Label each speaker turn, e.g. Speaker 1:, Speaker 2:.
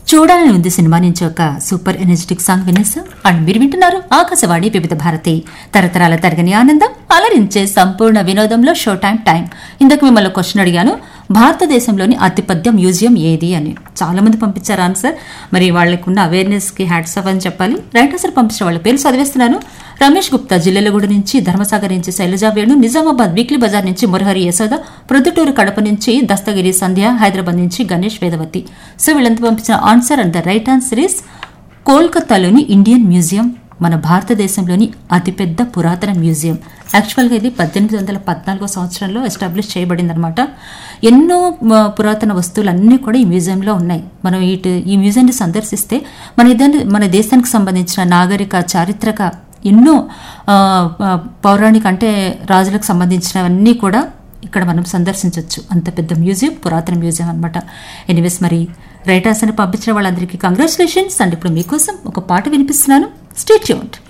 Speaker 1: చూడాలని ఉంది సినిమా నుంచి ఒక సూపర్ ఎనర్జెటిక్ సాంగ్ వినేసాం అండ్ మీరు వింటున్నారు ఆకాశవాణి వివిధ భారతి తరతరాల తరగని ఆనందం అలరించే సంపూర్ణ వినోదంలో షో టైం టైం ఇందాక మిమ్మల్ని క్వశ్చన్ అడిగాను భారతదేశంలోని అతిపెద్ద మ్యూజియం ఏది అని చాలా మంది పంపించారు ఆన్సర్ మరి వాళ్ళకున్న అవేర్నెస్ కి హ్యాట్స్ ఆఫ్ అని చెప్పాలి రైట్ ఆన్సర్ పంపించిన వాళ్ళ పేరు చదివేస్తున్నాను రమేష్ గుప్తా జిల్లెలగూడ నుంచి ధర్మసాగర్ నుంచి శైలజా వేణు నిజామాబాద్ వీక్లీ బజార్ నుంచి మురహరి యశోద ప్రొద్దుటూరు కడప నుంచి దస్తగిరి సంధ్య హైదరాబాద్ నుంచి గణేష్ వేదవతి సో వీళ్ళంతా పంపించిన answer and the right answer is కోల్కతాలోని ఇండియన్ మ్యూజియం మన భారతదేశంలోని అతిపెద్ద పురాతన మ్యూజియం యాక్చువల్గా ఇది పద్దెనిమిది వందల పద్నాలుగో సంవత్సరంలో ఎస్టాబ్లిష్ చేయబడిందనమాట ఎన్నో మ, పురాతన వస్తువులన్నీ కూడా ఈ మ్యూజియంలో ఉన్నాయి మనం ఇటు ఈ మ్యూజియంని సందర్శిస్తే మన ఇద్దరి మన దేశానికి సంబంధించిన నాగరిక చారిత్రక ఎన్నో ఆ, ఆ, పౌరాణిక అంటే రాజులకు సంబంధించినవన్నీ కూడా ఇక్కడ మనం సందర్శించవచ్చు అంత పెద్ద మ్యూజియం పురాతన మ్యూజియం అనమాట ఎనీవేస్ మరి రైటర్స్ అని పంపించిన వాళ్ళందరికీ కంగ్రాచులేషన్స్ అండ్ ఇప్పుడు మీకోసం ఒక పాట వినిపిస్తున్నాను స్టేట్ యూంట్